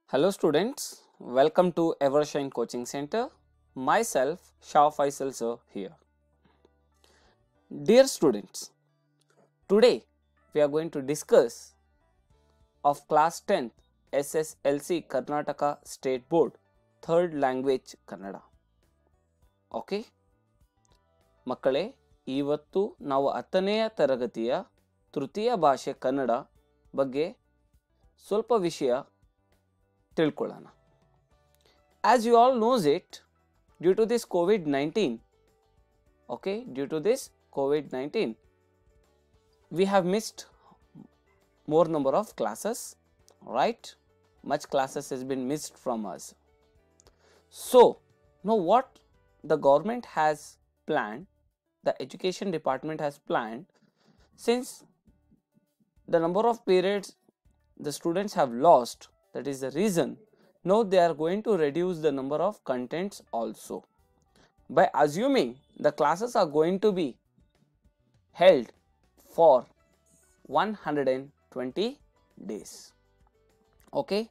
Hello students, welcome to Evershine Coaching Center. Myself Shah Faisal sir here. Dear students, today we are going to discuss of class 10th SSLC Karnataka State Board third language Kannada. Okay ಮಕ್ಕಳೇ ಇವತ್ತು ನಾವು ಹತ್ತನೆಯ ತರಗತಿಯ ತೃತೀಯ ಭಾಷೆ ಕನ್ನಡ ಬಗ್ಗೆ ಸ್ವಲ್ಪ ವಿಷಯ ತಿಳ್ಕೊಳ್ಳೋಣ as you all knows it due to this COVID nineteen okay due to this COVID nineteen we have missed more number of classes right much classes has been missed from us so now what the government has planned the education department has planned since the number of periods the students have lost that is the reason now they are going to reduce the number of contents also by assuming the classes are going to be held for 120 days okay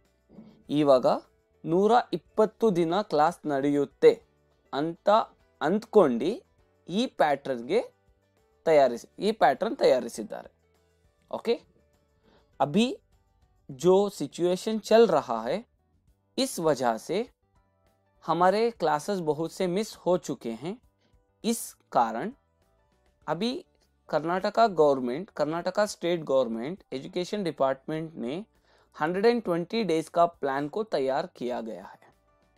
ಇವಾಗ ನೂರ ಇಪ್ಪತ್ತು ದಿನ class ನಡೆಯುತ್ತೆ ಅಂತ ಅಂದ್ಕೊಂಡು ಈ ಪ್ಯಾಟ್ರನ್ಗೆ ತಯಾರಿಸಿ ಈ ಪ್ಯಾಟ್ರನ್ ತಯಾರಿಸಿದ್ದಾರೆ ओके अभी जो सिचुएशन चल रहा है इस वजह से हमारे क्लासेस बहुत से मिस हो चुके हैं इस कारण अभी Karnataka government Karnataka state government education department ने 120 डेज का प्लान को तैयार किया गया है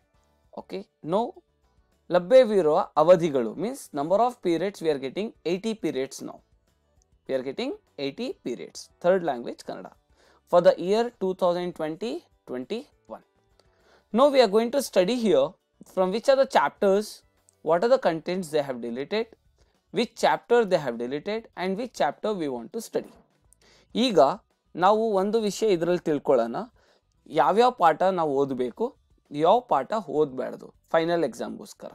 ಓಕೆ ನೋ ಲಭ್ಯವಿರುವ ಅವಧಿಗಳು means number of periods we are getting eighty periods now we are getting 80 periods third language kannada for the year 2020 21 now we are going to study here from which are the chapters what are the contents they have deleted which chapter they have deleted and which chapter we want to study ಈಗ ನಾವು ಒಂದು ವಿಷಯ ಇದರಲ್ಲಿ ತಿಳ್ಕೊಳ್ಳೋಣ ಯಾವ್ಯಾವ ಪಾಠ ನಾವು ಓದಬೇಕು ಯಾವ ಪಾಠ ಓದಬಾರ್ದು ಫೈನಲ್ ಎಕ್ಸಾಮ್ಗೋಸ್ಕರ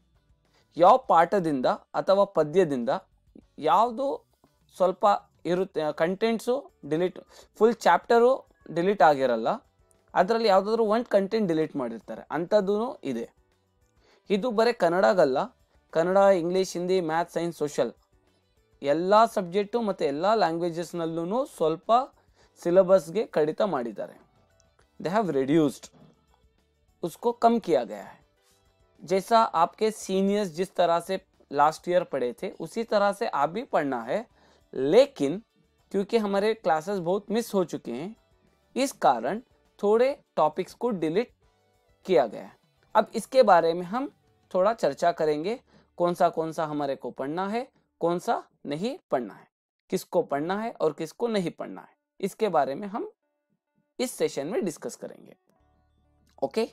ಯಾವ ಪಾಠದಿಂದ ಅಥವಾ ಪದ್ಯದಿಂದ ಯಾವುದು ಸ್ವಲ್ಪ ಇರುತ್ತೆ contents delete full chapter delete ಆಗಿರಲ್ಲ ಅದರಲ್ಲಿ ಯಾವುದಾದ್ರೂ ಒಂದು ಕಂಟೆಂಟ್ ಡಿಲೀಟ್ ಮಾಡಿರ್ತಾರೆ ಅಂಥದ್ದು ಇದೆ ಇದು ಬರೀ ಕನ್ನಡಗಲ್ಲ Kannada English Hindi maths science social ಎಲ್ಲ ಸಬ್ಜೆಕ್ಟು ಮತ್ತು ಎಲ್ಲ ಲ್ಯಾಂಗ್ವೇಜಸ್ನಲ್ಲೂ ಸ್ವಲ್ಪ ಸಿಲೆಬಸ್ಗೆ ಕಡಿತ ಮಾಡಿದ್ದಾರೆ दे हैव रिड्यूस्ड उसको कम किया गया है जैसा आपके सीनियर्स जिस तरह से लास्ट ईयर पढ़े थे उसी तरह से आप भी पढ़ना है लेकिन क्योंकि हमारे क्लासेस बहुत मिस हो चुके हैं इस कारण थोड़े टॉपिक्स को डिलीट किया गया है अब इसके बारे में हम थोड़ा चर्चा करेंगे कौन सा कौन सा हमारे को पढ़ना है कौन सा नहीं पढ़ना है किसको पढ़ना है और किसको नहीं पढ़ना है इसके बारे में हम इस सेशन में डिस्कस करेंगे okay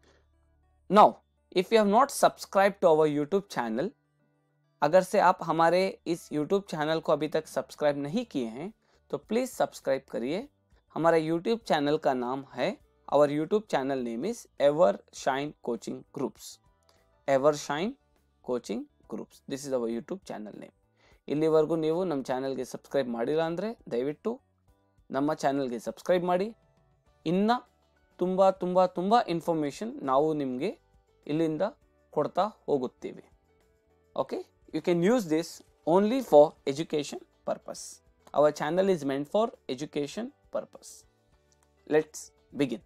now if you have not subscribe to our YouTube channel अगर से आप हमारे इस यूट्यूब चैनल को अभी तक सब्सक्राइब नहीं किए हैं तो प्लीज़ सब्सक्राइब करिए हमारा यूट्यूब चैनल का नाम है our YouTube channel name is Ever Shine coaching groups Ever Shine coaching groups this is our YouTube channel name ಇಲ್ಲಿವರೆಗೂ ನೀವು ನಮ್ಮ ಚಾನಲ್ಗೆ ಸಬ್ಸ್ಕ್ರೈಬ್ ಮಾಡಿಲ್ಲ ಅಂದರೆ ದಯವಿಟ್ಟು ನಮ್ಮ ಚಾನಲ್ಗೆ ಸಬ್ಸ್ಕ್ರೈಬ್ ಮಾಡಿ ಇನ್ನು ತುಂಬ ತುಂಬ ತುಂಬ ಇನ್ಫಾರ್ಮೇಷನ್ ನಾವು ನಿಮಗೆ ಇಲ್ಲಿಂದ ಕೊಡ್ತಾ ಹೋಗುತ್ತೀವಿ okay you can use this only for education purpose our channel is meant for education purpose let's begin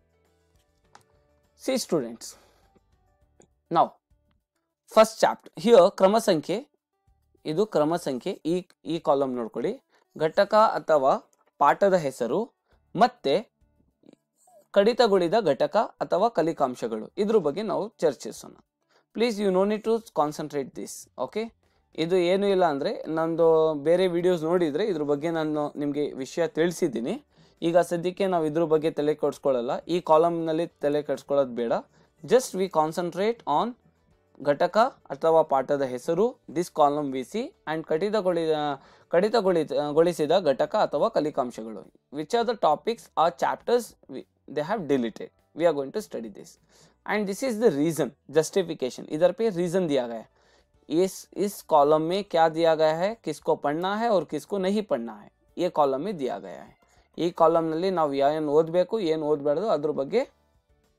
see students ನಾವು ಫಸ್ಟ್ ಚಾಪ್ಟರ್ ಹಿಯರ್ ಕ್ರಮ ಸಂಖ್ಯೆ ಇದು ಕ್ರಮ ಸಂಖ್ಯೆ ಈ ಈ ಕಾಲಮ್ ನೋಡ್ಕೊಳ್ಳಿ ಘಟಕ ಅಥವಾ ಪಾಠದ ಹೆಸರು ಮತ್ತೆ ಕಡಿತಗೊಳಿದ ಘಟಕ ಅಥವಾ ಕಲಿಕಾಂಶಗಳು ಇದ್ರ ಬಗ್ಗೆ ನಾವು ಚರ್ಚಿಸೋಣ please you know need to concentrate this okay ಇದು ಏನು ಇಲ್ಲ ಅಂದರೆ ನಂದು ಬೇರೆ ವಿಡಿಯೋಸ್ ನೋಡಿದರೆ ಇದ್ರ ಬಗ್ಗೆ ನಾನು ನಿಮಗೆ ವಿಷಯ ತಿಳಿಸಿದ್ದೀನಿ ಈಗ ಸದ್ಯಕ್ಕೆ ನಾವು ಇದ್ರ ಬಗ್ಗೆ ತಲೆ ಕೆಡಿಸ್ಕೊಳ್ಳಲ್ಲ ಈ ಕಾಲಮ್ನಲ್ಲಿ ತಲೆ ಕೆಡಿಸ್ಕೊಳ್ಳೋದು ಬೇಡ ಜಸ್ಟ್ ವಿ ಕಾನ್ಸಂಟ್ರೇಟ್ ಆನ್ ಘಟಕ ಅಥವಾ ಪಾಠದ ಹೆಸರು this column we see and ಕಡಿತಗೊಳಿದ ಕಡಿತಗೊಳಿ ಗೊಳಿಸಿದ ಘಟಕ ಅಥವಾ ಕಲಿಕಾಂಶಗಳು which are the topics or chapters they have deleted we are going to study this and this is the reason justification इधर पे reason दिया गया है इस इस कॉलम में क्या दिया गया है किसको पढ़ना है और किसको नहीं पढ़ना है ये कॉलम में दिया गया है ಈ ಕಾಲಮ್ನಲ್ಲಿ ನಾವು ಏನು ಓದಬೇಕು ಏನು ಓದಬಾರ್ದು ಅದ್ರ ಬಗ್ಗೆ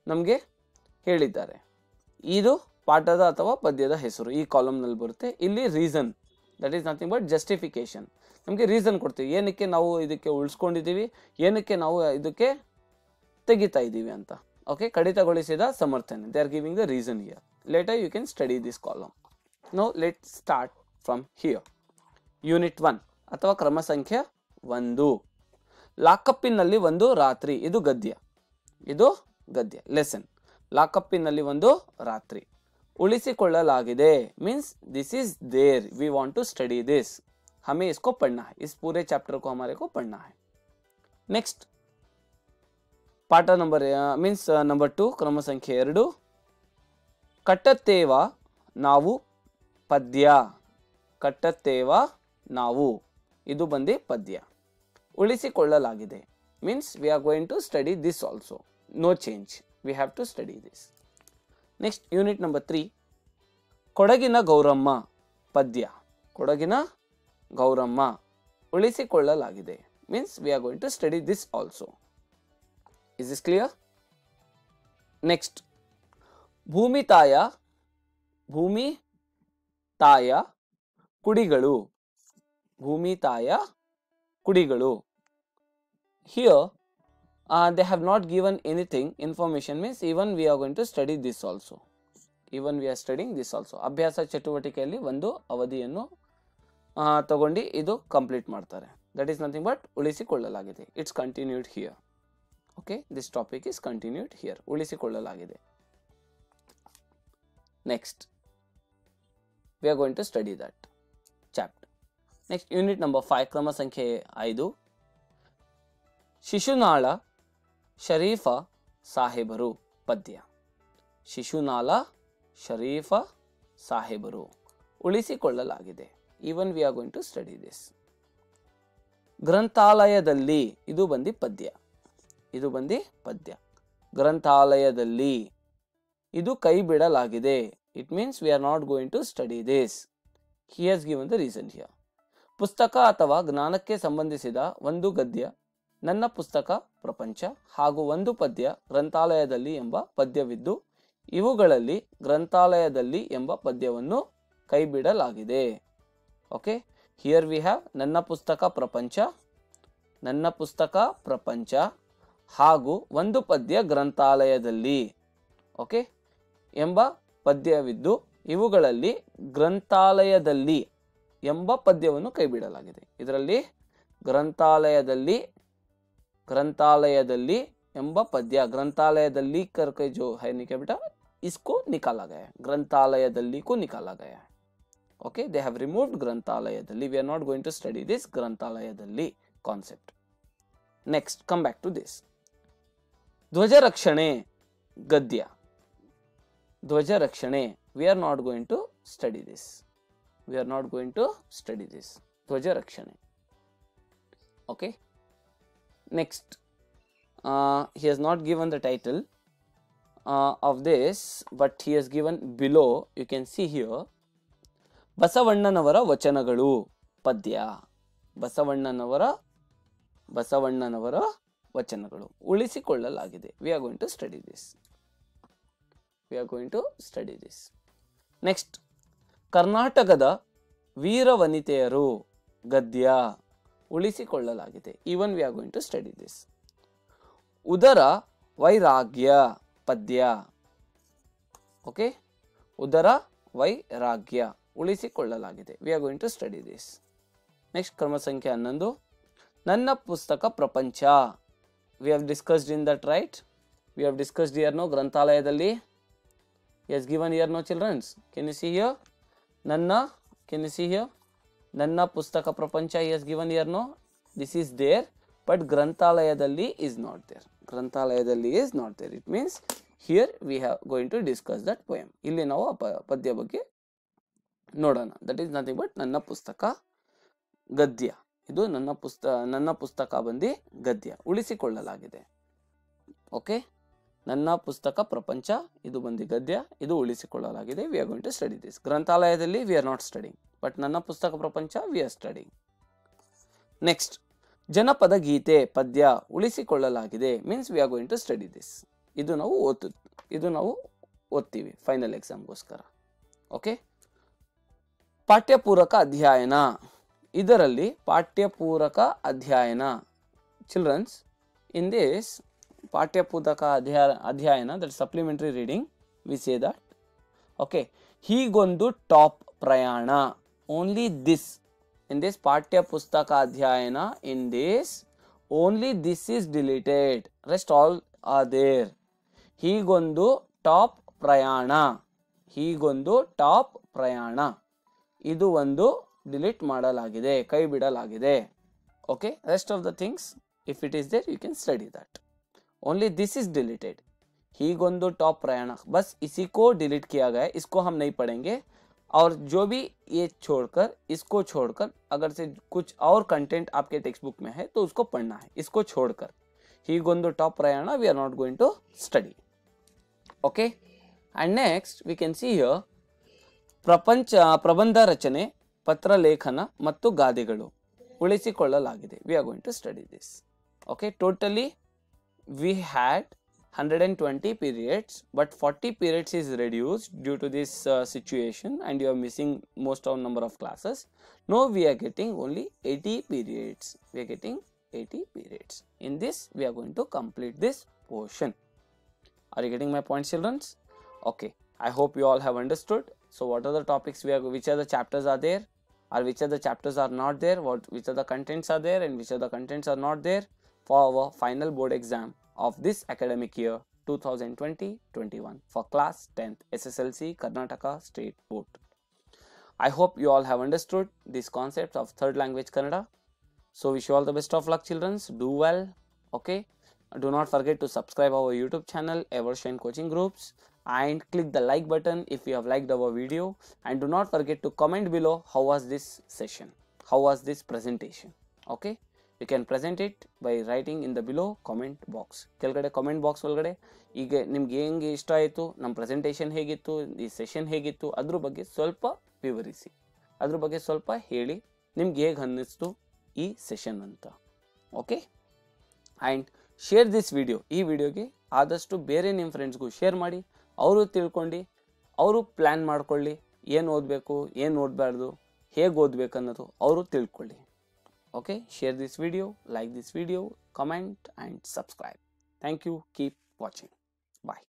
ನಮಗೆ ಹೇಳಿದ್ದಾರೆ ಇದು ಪಾಠದ ಅಥವಾ ಪದ್ಯದ ಹೆಸರು ಈ ಕಾಲಮ್ನಲ್ಲಿ ಬರುತ್ತೆ ಇಲ್ಲಿ reason that is nothing but justification ನಮಗೆ ರೀಸನ್ ಕೊಡ್ತೀವಿ ಏನಕ್ಕೆ ನಾವು ಇದಕ್ಕೆ ಉಳಿಸ್ಕೊಂಡಿದ್ದೀವಿ ಏನಕ್ಕೆ ನಾವು ಇದಕ್ಕೆ ತೆಗಿತಾ ಇದ್ದೀವಿ ಅಂತ ಓಕೆ ಕಡಿತಗೊಳಿಸಿದ ಸಮರ್ಥನೆ they are giving the reason here later you can study this column no let start from here unit one ಅಥವಾ ಕ್ರಮ ಸಂಖ್ಯೆ ಒಂದು ಲಾಕಪ್ಪಿನಲ್ಲಿ ಒಂದು ರಾತ್ರಿ ಇದು ಗದ್ಯ ಇದು ಗದ್ಯ ಲೆಸನ್ ಲಾಕಪ್ಪಿನಲ್ಲಿ ಒಂದು ರಾತ್ರಿ ಉಳಿಸಿಕೊಳ್ಳಲಾಗಿದೆ means this is there we want to study this हमें इसको पढ़ना है इस पूरे चैप्टर को हमारे को पढ़ना है नेक्स्ट ಪಾಠ ನಂಬರ್ ಮೀನ್ಸ್ ನಂಬರ್ ಟು ಕ್ರಮ ಸಂಖ್ಯೆ ಎರಡು ಕಟ್ಟತ್ತೇವ ನಾವು ಪದ್ಯ ಕಟ್ಟತ್ತೇವ ನಾವು ಇದು ಬಂದು ಪದ್ಯ ಉಳಿಸಿಕೊಳ್ಳಲಾಗಿದೆ means we are going to study this also no change we have to study this next unit number three ಕೊಡಗಿನ ಗೌರಮ್ಮ ಪದ್ಯ ಕೊಡಗಿನ ಗೌರಮ್ಮ ಉಳಿಸಿಕೊಳ್ಳಲಾಗಿದೆ means we are going to study this also is is clear next ಭೂಮಿ ತಾಯ ಭೂಮಿ ತಾಯ ಕುಡಿಗಳು ಭೂಮಿ ತಾಯ ಕುಡಿಗಳು here they have not given anything information means even we are going to study this also even we are studying this also ಅಭ್ಯಾಸ ಚಟುವಟಿಕೆಯಲ್ಲಿ ಒಂದು ಅವಧಿಯನ್ನು ಆ, ತಗೊಂಡು ಇದು ಕಂಪ್ಲೀಟ್ ಮಾಡ್ತಾರೆ ದಟ್ ಈಸ್ ನಥಿಂಗ್ ಬಟ್ ಉಳಿಸಿಕೊಳ್ಳಲಾಗಿದೆ it's continued here okay this topic is continued here ಉಳಿಸಿಕೊಳ್ಳಲಾಗಿದೆ next we are going to study that chapter next unit number five ಕ್ರಮ ಸಂಖ್ಯೆ ಐದು ಶಿಶುನಾಳ ಶರೀಫ ಸಾಹೇಬರು ಪದ್ಯ ಶಿಶುನಾಳ ಶರೀಫ ಸಾಹೇಬರು ಉಳಿಸಿಕೊಳ್ಳಲಾಗಿದೆ even we are going to study this ಗ್ರಂಥಾಲಯದಲ್ಲಿ ಇದು ಬಂದು ಪದ್ಯ ಇದು ಬಂದು ಪದ್ಯ ಗ್ರಂಥಾಲಯದಲ್ಲಿ ಇದು ಕೈ ಬಿಡಲಾಗಿದೆ it means we are not going to study this he has given the reason here ಪುಸ್ತಕ ಅಥವಾ ಜ್ಞಾನಕ್ಕೆ ಸಂಬಂಧಿಸಿದ ಒಂದು ಗದ್ಯ ನನ್ನ ಪುಸ್ತಕ ಪ್ರಪಂಚ ಹಾಗೂ ಒಂದು ಪದ್ಯ ಗ್ರಂಥಾಲಯದಲ್ಲಿ ಎಂಬ ಪದ್ಯವಿದ್ದು ಇವುಗಳಲ್ಲಿ ಗ್ರಂಥಾಲಯದಲ್ಲಿ ಎಂಬ ಪದ್ಯವನ್ನು ಕೈಬಿಡಲಾಗಿದೆ ಓಕೆ ಹಿಯರ್ ವಿ ಹ್ಯಾವ್ ನನ್ನ ಪುಸ್ತಕ ಪ್ರಪಂಚ ನನ್ನ ಪುಸ್ತಕ ಪ್ರಪಂಚ ಹಾಗೂ ಒಂದು ಪದ್ಯ ಗ್ರಂಥಾಲಯದಲ್ಲಿ ಓಕೆ ಎಂಬ ಪದ್ಯವಿದ್ದು ಇವುಗಳಲ್ಲಿ ಗ್ರಂಥಾಲಯದಲ್ಲಿ ಎಂಬ ಪದ್ಯವನ್ನು ಕೈಬಿಡಲಾಗಿದೆ ಇದರಲ್ಲಿ ಗ್ರಂಥಾಲಯದಲ್ಲಿ ಗ್ರಂಥಾಲಯದಲ್ಲಿ ಎಂಬ ಪದ್ಯ ಗ್ರಂಥಾಲಯದಲ್ಲಿ करके जो है निकल बेटा इसको निकाला गया है ग्रंथालयದಲ್ಲಿ को निकाला गया है ಓಕೆ ದೇ ಹ್ಯಾವ್ ರಿಮೂವ್ಡ್ ಗ್ರಂಥಾಲಯದಲ್ಲಿ we are not going to study this ಗ್ರಂಥಾಲಯದಲ್ಲಿ concept next come back to this ಧ್ವಜ ರಕ್ಷಣೆ ಗದ್ಯ ಧ್ವಜ ರಕ್ಷಣೆ we are not going to study this we are not going to study this ಧ್ವಜ ರಕ್ಷಣೆ okay next he has not given the title uh, of this but he has given below you can see here ಬಸವಣ್ಣನವರ ವಚನಗಳು ಪದ್ಯ ಬಸವಣ್ಣನವರ ಬಸವಣ್ಣನವರ ವಚನಗಳು ಉಳಿಸಿಕೊಳ್ಳಲಾಗಿದೆ we are going to study this we are going to study this next ಕರ್ನಾಟಕದ ವೀರ ವನಿತೆಯರು ಗದ್ಯ ಉಳಿಸಿಕೊಳ್ಳಲಾಗಿದೆ even we are going to study this ಉದರ ವೈರಾಗ್ಯ ಪದ್ಯ ಓಕೆ ಉದರ ವೈರಾಗ್ಯ ಉಳಿಸಿಕೊಳ್ಳಲಾಗಿದೆ we are going to study this next ಕ್ರಮ ಸಂಖ್ಯೆ ಹನ್ನೊಂದು ನನ್ನ ಪುಸ್ತಕ ಪ್ರಪಂಚ we have discussed in that right we have discussed here no ಗ್ರಂಥಾಲಯದಲ್ಲಿ as given here no childrens can you see here ನನ್ನ ಕೆನ್ ಯು ಸಿ ಹಿಯರ್ ನನ್ನ ಪುಸ್ತಕ ಪ್ರಪಂಚ as given here no this is there but ಗ್ರಂಥಾಲಯದಲ್ಲಿ is not there ಗ್ರಂಥಾಲಯದಲ್ಲಿ is not there it means here we have going to discuss that poem ಇಲ್ಲಿ ನಾವು ಆ ಪ- ಪದ್ಯ ಬಗ್ಗೆ ನೋಡೋಣ ದಟ್ ಈಸ್ ನಥಿಂಗ್ ಬಟ್ ನನ್ನ ಪುಸ್ತಕ ಗದ್ಯ ಇದು ನನ್ನ ಪುಸ್ತ ನನ್ನ ಪುಸ್ತಕ ಬಂದು ಗದ್ಯ ಉಳಿಸಿಕೊಳ್ಳಲಾಗಿದೆ ಓಕೆ ನನ್ನ ಪುಸ್ತಕ ಪ್ರಪಂಚ ಇದು ಬಂದು ಗದ್ಯ ಇದು ಉಳಿಸಿಕೊಳ್ಳಲಾಗಿದೆ we are going to study this ಗ್ರಂಥಾಲಯದಲ್ಲಿ we are not studying but ನನ್ನ ಪುಸ್ತಕ ಪ್ರಪಂಚ ವಿ ಆರ್ ಸ್ಟಡಿಂಗ್ ನೆಕ್ಸ್ಟ್ ಜನಪದ ಗೀತೆ ಪದ್ಯ ಉಳಿಸಿಕೊಳ್ಳಲಾಗಿದೆ means we are going to study this ಇದು ನಾವು ಓದ್ ಇದು ನಾವು ಓದ್ತೀವಿ ಫೈನಲ್ ಎಕ್ಸಾಮ್ಗೋಸ್ಕರ ಓಕೆ ಪಾಠ್ಯಪೂರಕ ಅಧ್ಯಯನ ಇದರಲ್ಲಿ ಪಾಠ್ಯಪೂರಕ ಅಧ್ಯಯನ ಚಿಲ್ಡ್ರನ್ಸ್ ಇನ್ ದಿಸ್ ಪಾಠ್ಯಪೂರಕ ಅಧ್ಯಯ ಅಧ್ಯಯನ that supplementary reading we say that okay ಹೀಗೊಂದು ಟಾಪ್ ಪ್ರಯಾಣ ಓನ್ಲಿ ದಿಸ್ ಇನ್ ದಿಸ್ ಪಾಠ್ಯ ಪುಸ್ತಕ ಅಧ್ಯಯನ in this only this is deleted rest all are there ಹೀಗೊಂದು ಟಾಪ್ ಪ್ರಯಾಣ ಹೀಗೊಂದು ಟಾಪ್ ಪ್ರಯಾಣ ಇದು ಒಂದು ಡಿಲೀಟ್ ಮಾಡಲಾಗಿದೆ ಕೈ ಬಿಡಲಾಗಿದೆ okay rest of the things if it is there you can study that only this is deleted हीगोंदो टॉप प्रयाण बस इसी को डिलीट किया गया है इसको हम नहीं पढ़ेंगे और जो भी ये छोड़कर इसको छोड़कर अगर से कुछ और कंटेंट आपके टेक्स्ट बुक में है तो उसको पढ़ना है इसको छोड़कर हीगोंदो टॉप प्रयाण we are not going to study okay and next we can see here ಪ್ರಪಂಚ ಪ್ರಬಂಧ ರಚನೆ ಪತ್ರ ಲೇಖನ ಮತ್ತು ಗಾದೆಗಳು ಉಳಿಸಿಕೊಳ್ಳಲಾಗಿದೆ we are going to study this okay totally we had 120 periods but 40 periods is reduced due to this uh, situation and you are missing most of number of classes now we are getting only 80 periods we are getting 80 periods in this we are going to complete this portion are you getting my point children okay i hope you all have understood so what are the topics we are which are the chapters are there or which are the chapters are not there what which are the contents are there and which are the contents are not there for our final board exam of this academic year 2020-21 for class 10th SSLC Karnataka State Board. I hope you all have understood these concepts of third language Kannada. So wish you all the best of luck children. Do well. Okay. Do not forget to subscribe our YouTube channel Evershine Coaching Groups and click the like button if you have liked our video and do not forget to comment below how was this session how was this presentation okay you can present it by writing in the below comment box ಕೆಳಗಡೆ comment box ಒಳಗಡೆ ಈಗ ನಿಮ್ಗೆ ಹೆಂಗೆ ಇಷ್ಟ ಆಯಿತು ನಮ್ಮ presentation ಹೇಗಿತ್ತು ಈ ಸೆಷನ್ ಹೇಗಿತ್ತು ಅದ್ರ ಬಗ್ಗೆ ಸ್ವಲ್ಪ ವಿವರಿಸಿ ಅದ್ರ ಬಗ್ಗೆ ಸ್ವಲ್ಪ ಹೇಳಿ ನಿಮ್ಗೆ ಹೇಗೆ ಅನ್ನಿಸ್ತು ಈ ಸೆಷನ್ ಅಂತ okay and share this video ಈ ವಿಡಿಯೋಗೆ ಆದಷ್ಟು ಬೇರೆ ನಿಮ್ಮ ಫ್ರೆಂಡ್ಸ್ಗೂ ಶೇರ್ ಮಾಡಿ ಅವರು ತಿಳ್ಕೊಂಡು ಅವರು ಪ್ಲ್ಯಾನ್ ಮಾಡ್ಕೊಳ್ಳಿ ಏನು ಓದಬೇಕು ಏನು ಓದಬಾರ್ದು ಹೇಗೆ ಓದಬೇಕು ಅನ್ನೋದು ಅವರು ತಿಳ್ಕೊಳ್ಳಿ okay share this video like this video comment and subscribe thank you keep watching bye